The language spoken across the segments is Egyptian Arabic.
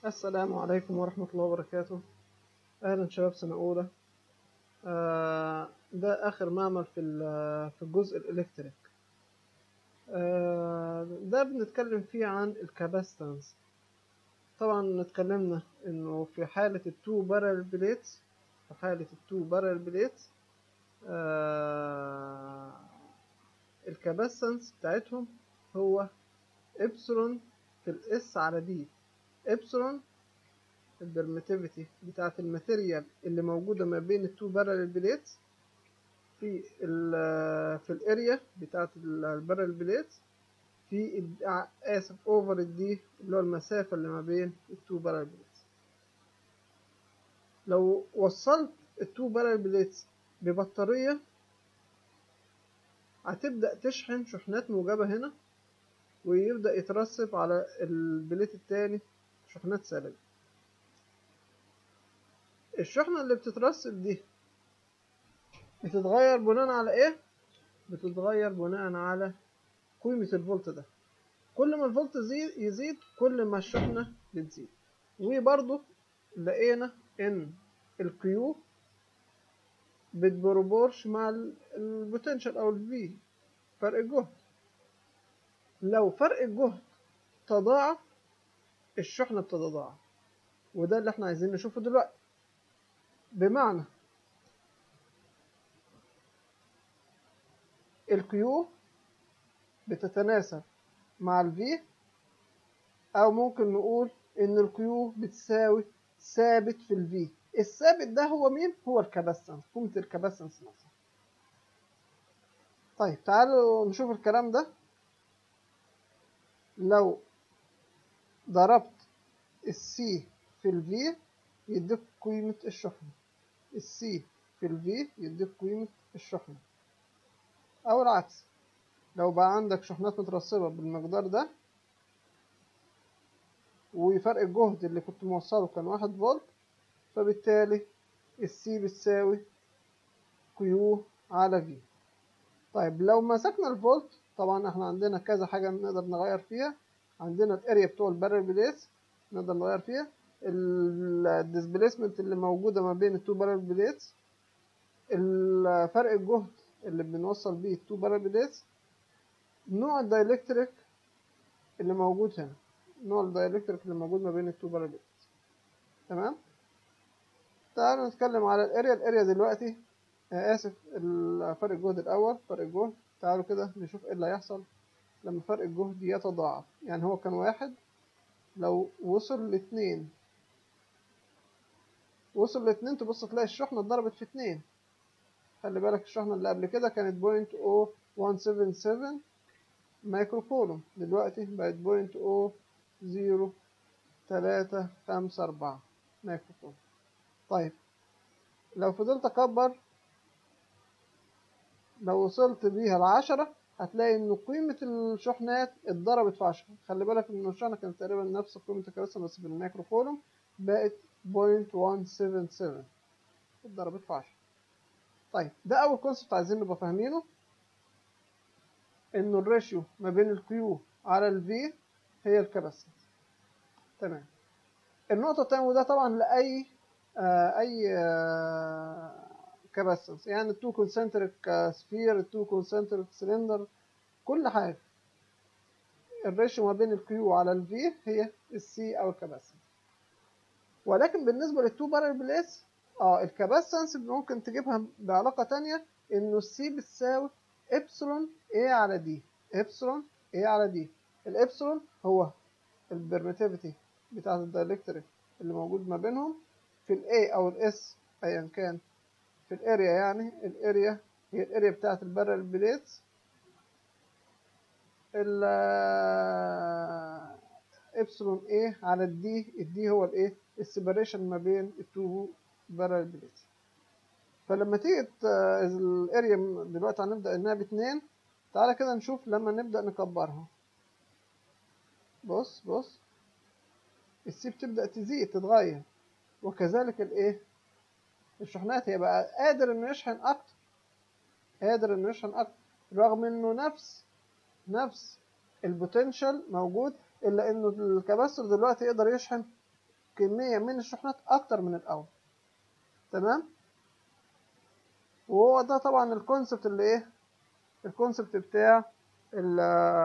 السلام عليكم ورحمة الله وبركاته أهلا شباب سنة أولى آه، ده آخر معمل في ال- في الجزء الإلكتريك آه، ده بنتكلم فيه عن الكاباستنس طبعا اتكلمنا إنه في حالة التو بارل بليتس في حالة التو بارل بليتس الكاباستنس بتاعتهم هو إبسلون في الإس على دي إبسلون البرميتيفيتي بتاعة الماتيريال اللي موجودة ما بين التو بارل بليتس في ال في الاريا بتاعة البارل بليتس في ال- ع- آسف اوفر الدي اللي هو المسافة اللي ما بين التو بارل بليتس لو وصلت التو بارل بليتس ببطارية هتبدأ تشحن شحنات موجبة هنا ويبدأ يترسب على البليت التاني شحنات سالبة الشحنة اللي بتترسب دي بتتغير بناء على ايه؟ بتتغير بناء على قيمة الفولت ده كل ما الفولت يزيد, يزيد كل ما الشحنة بتزيد وبرضه لقينا ان الكيو بتبروبورش مع البوتنشال او الفي فرق الجهد لو فرق الجهد تضاعف الشحنة بتتضاعف وده اللي احنا عايزين نشوفه دلوقتي بمعنى الكيو بتتناسب مع الفي او ممكن نقول ان الكيو بتساوي ثابت في الفي الثابت ده هو مين هو الكاباسنس قيمة الكاباسنس نفسها طيب تعالوا نشوف الكلام ده لو ضربت السي في الفي يديك قيمة الشحنة السي في الفي يديك قيمة الشحنة أو العكس لو بقى عندك شحنات مترسبة بالمقدار ده وفرق الجهد اللي كنت موصله كان واحد فولت فبالتالي السي بتساوي كيو على في طيب لو مسكنا الفولت طبعا احنا عندنا كذا حاجة نقدر نغير فيها عندنا الاريا بتوع البارل بليس نقدر نغير فيها الديسبيسمنت اللي موجودة ما بين التو بارل بليتس فرق الجهد اللي بنوصل بيه التو بارل بليتس نوع الدايلكتريك اللي موجود هنا نوع الدايلكتريك اللي موجود ما بين التو بارل بليتس تمام تعالوا نتكلم على الاريا الاريا دلوقتي آه اسف ال- فرق الجهد الاول فرق الجهد تعالوا كده نشوف ايه اللي هيحصل لما فرق الجهد يتضاعف يعني هو كان واحد لو وصل لاتنين وصل لاتنين تبص تلاقي الشحنة اتضربت في اتنين خلي بالك الشحنة اللي قبل كده كانت بوينت او وان سيفن سيفن مايكرو كولوم دلوقتي بقت بوينت او زيرو تلاتة خمسة أربعة مايكرو كولوم طيب لو فضلت أكبر لو وصلت بيها لعشرة هتلاقي إن قيمة الشحنات اتضربت في عشرة خلي بالك إن الشحنة كانت تقريبا نفس قيمة الكراسي بس بالمايكرو كولوم بقت بوينت وان سيفن سيفن اتضربت في عشرة طيب ده أول كونسبت عايزين نبقى فاهمينه إنه الريشيو ما بين الكيو على الفي هي الكباسيتي تمام النقطة التانية وده طبعا لأي آه أي آه كاباسيتنس يعني التو كونسنتريك سفير التو كونسنتريك سلندر كل حاجة الريشيو ما بين الكيو على الفي هي السي أو الكاباسيتنس ولكن بالنسبة للتو بارل بليس اه الكاباسيتنس ممكن تجيبها بعلاقة تانية إنه السي بتساوي إبسلون A على دي إبسلون A على دي الإبسلون هو البرميتيفيتي بتاعة الدايلكتريك اللي موجود ما بينهم في ال A أو ال S أيا كان في الاريا يعني الاريا هي الاريا بتاعت البارل بليتس ال ابسلون A على الدي الدي هو الايه السيبريشن ما بين التو بارل بليتس فلما تيجي ت- الاريا دلوقتي هنبدأ انها باتنين تعالى كده نشوف لما نبدأ نكبرها بص بص السي بتبدأ تزيد تتغير وكذلك الايه الشحنات هيبقى قادر انه يشحن اكتر قادر انه يشحن اكتر رغم انه نفس نفس البوتنشال موجود الا انه الكباستور دلوقتي يقدر يشحن كمية من الشحنات أكتر من الأول تمام وهو ده طبعا الكونسبت اللي ايه الكونسبت بتاع ال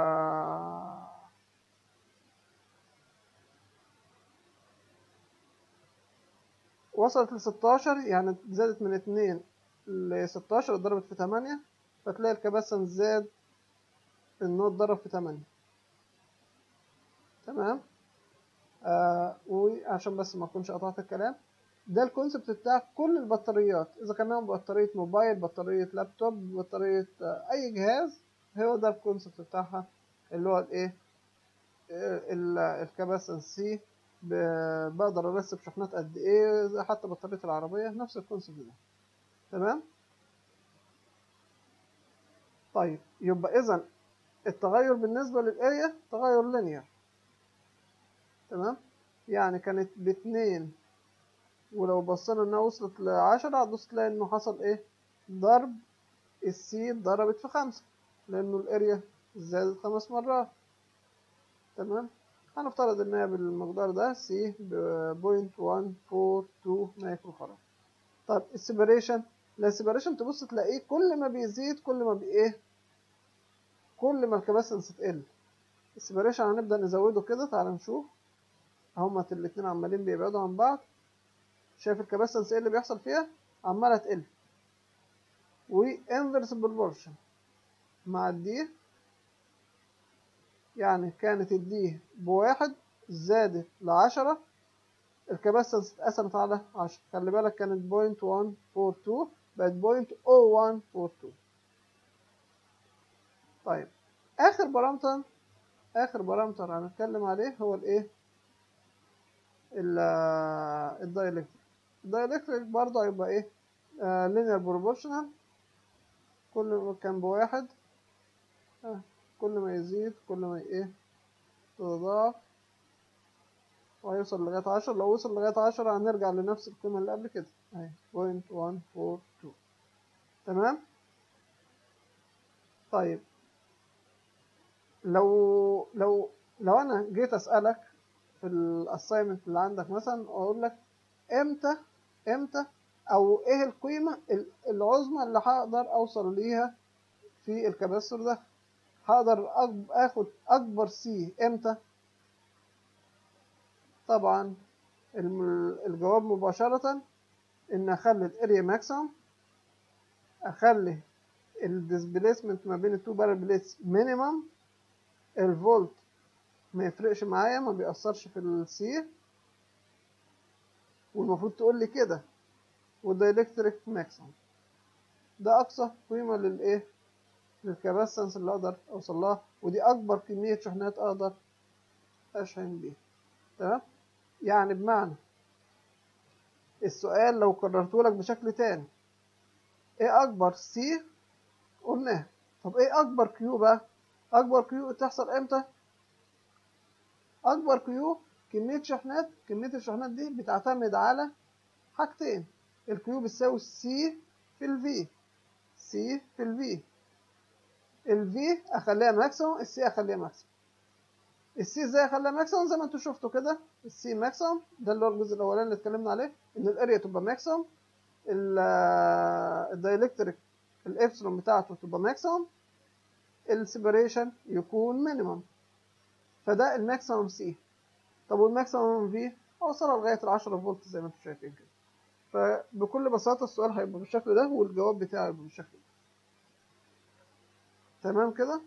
وصلت ل 16 يعني زادت من 2 ل 16 اتضربت في 8 فتلاقي الكباسنس زاد انه اتضرب في 8 تمام آه وعشان بس ما اكونش قطعت الكلام ده الكونسبت بتاع كل البطاريات اذا كان بطاريه موبايل بطاريه لابتوب بطاريه آه اي جهاز هو ده الكونسبت بتاعها اللي هو الايه الكباسنس سي بقدر ارسب شحنات قد ايه حتى بطاريه العربيه نفس الكونسبت ده تمام طيب يبقى اذا التغير بالنسبه للاريا تغير لينير تمام يعني كانت باتنين ولو بصينا انها وصلت لعشرة هتبص تلاقي انه حصل ايه ضرب السي اتضربت في خمسة لانه الاريا زادت خمس مرات تمام هنفترض ان هي بالمقدار ده سي بوينت وان فور تو مايكرو فراد طب السيبريشن لا السيبريشن تبص تلاقيه كل ما بيزيد كل ما بايه كل ما الكباسنس تقل السيبريشن هنبدأ نزوده كده تعال نشوف هما الاتنين عمالين بيبعدوا عن بعض شايف الكباسنس ايه اللي بيحصل فيها عمالة تقل وانفرس بروبورشن مع الدي يعني كانت الدي بواحد زادت لعشرة الكباسنس اتقسمت على عشرة خلي بالك كانت بوينت وان فور تو بقت بوينت او وان فور تو طيب اخر بارامتر اخر بارامتر هنتكلم عليه هو الايه الدايلكتريك الدايلكتريك برضه هيبقى ايه لينير بروبورشنال كل ما كان بواحد آه. كل ما يزيد كل ما ايه تتضاعف وهيوصل لغاية عشرة لو وصل لغاية عشرة هنرجع لنفس القيمة اللي قبل كده اهي بوينت وان فور تو تمام طيب لو لو لو انا جيت اسألك في الاساينمنت اللي عندك مثلا اقول لك امتى امتى او ايه القيمة العظمى اللي هقدر اوصل ليها في الكباستور ده هقدر اخد اكبر سي امتى طبعا الجواب مباشرة ان اخلي الاريا ماكسيمم اخلي الديسبيسمنت ما بين التو بارل بليتس مينيمم الفولت ما يفرقش معايا ما بيأثرش في السي والمفروض تقول لي كده والدايلكتريك ماكسيمم ده اقصى قيمة للايه للكباسنس اللي اقدر اوصل لها ودي اكبر كمية شحنات اقدر اشحن بيها تمام يعني بمعنى السؤال لو كررته لك بشكل تاني ايه اكبر سي قلناه طب ايه اكبر كيو بقى اكبر كيو تحصل امتى اكبر كيو كمية شحنات كمية الشحنات دي بتعتمد على حاجتين الكيو بتساوي سي في الفي سي في الفي الفي اخليها ماكسيموم السي اخليها ماكسيموم السي ازاي اخليها ماكسيموم زي ما انتوا شفتوا كده السي ماكسيموم ده اللي هو الجزء الاولاني اللي اتكلمنا عليه ان الاريا تبقى ماكسيموم الدايلكتريك الابسلون بتاعته تبقى ماكسيموم السيبريشن يكون مينيمم فده الماكسيموم سي طب والماكسيموم في اوصلها لغايه ال 10 فولت زي ما انتم شايفين كده فبكل بساطه السؤال هيبقى بالشكل ده والجواب بتاعه هيبقى بالشكل ده تمام كده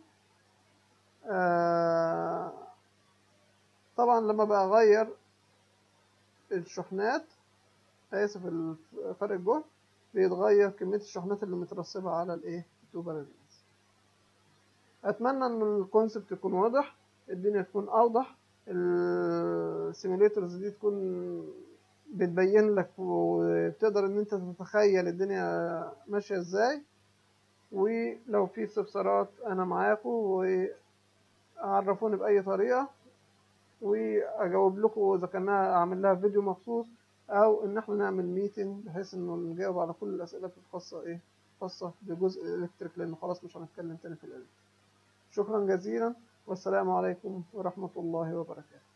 آه طبعا لما بقى اغير الشحنات اسف فرق الجهد بيتغير كمية الشحنات اللي مترسبة على الايه التوبر الرئيسي اتمنى ان الكونسبت يكون واضح الدنيا تكون اوضح السيميليترز دي تكون بتبين لك وبتقدر ان انت تتخيل الدنيا ماشية ازاي ولو في استفسارات انا معاكم وعرفوني باي طريقة واجاوب لكم اذا كان اعمل لها فيديو مخصوص او ان احنا نعمل ميتنج بحيث انه نجاوب على كل الاسئله الخاصه ايه خاصه بجزء الالكتريك لانه خلاص مش هنتكلم تاني في الالكتريك شكرا جزيلا والسلام عليكم ورحمه الله وبركاته